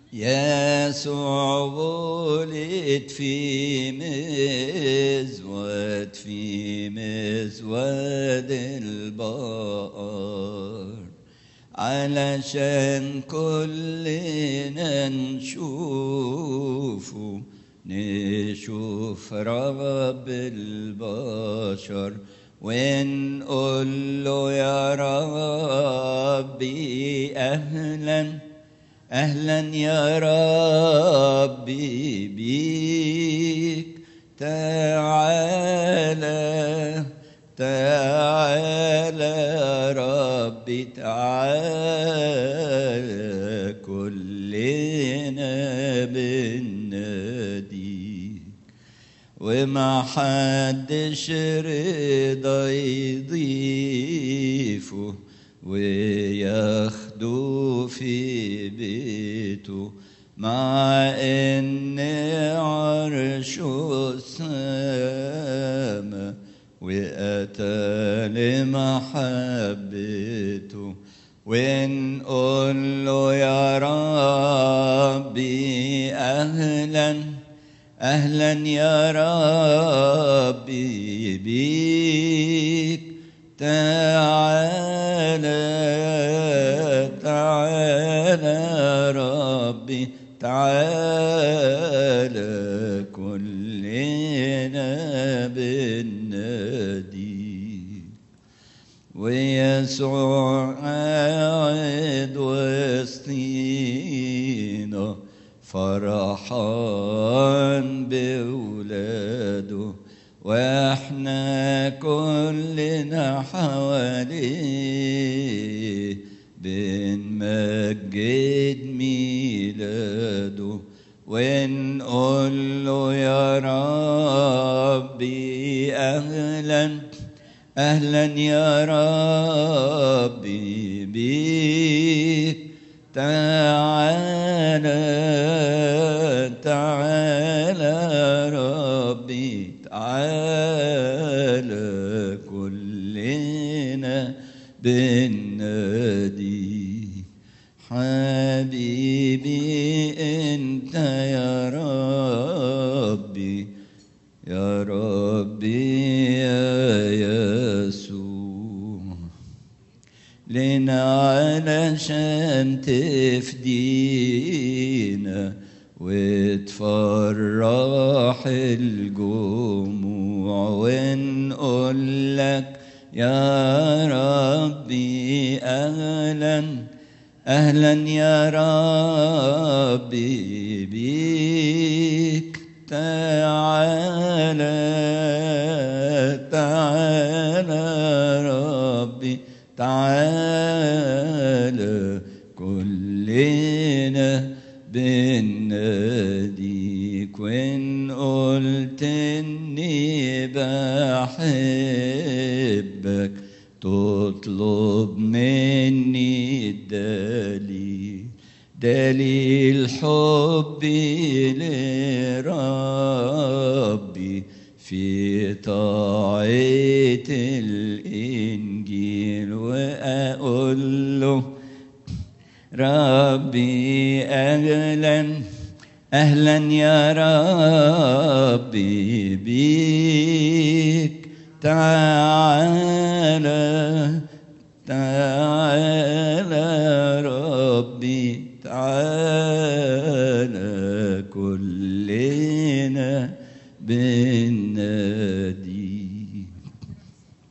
يسوع ولد في مزود في مزود البقر علشان كلنا نشوفه نشوف رب البشر ونقول له يا ربي أهلا أهلا يا ربي بيك تعالى تعالى يا ربي تعالى كلنا بناديك وما حدش رضا يضيفه وياخدوا في بيته مع ان عرشه السما واتى لمحبته ونقول له يا ربي اهلا اهلا يا ربي بيك تعالى تعالى ربي تعالى كلنا بالنادي ويسوع قاعد وسطينا فرحان بولاده واحنا كلنا حواليه بنمجد ميلاده ونقول له يا ربي اهلا اهلا يا ربي بيك تعالى تعالى ربي تعالى كلنا بالنادي حبيبي انت يا ربي يا ربي يا يسوع لنا علشان تفدينا وتفرح الجموع ونقول لك يا ربي أهلا أهلا يا ربي بيك تعالى تعالى ربي تعالى كلنا بناديك وإن قلت إني بحبك تطلب مني الدليل دليل حبي لربي في طاعة الإنجيل وأقول له ربي أهلا أهلا يا ربي بيك تعالى تعالى ربي تعالى كلنا بالنادي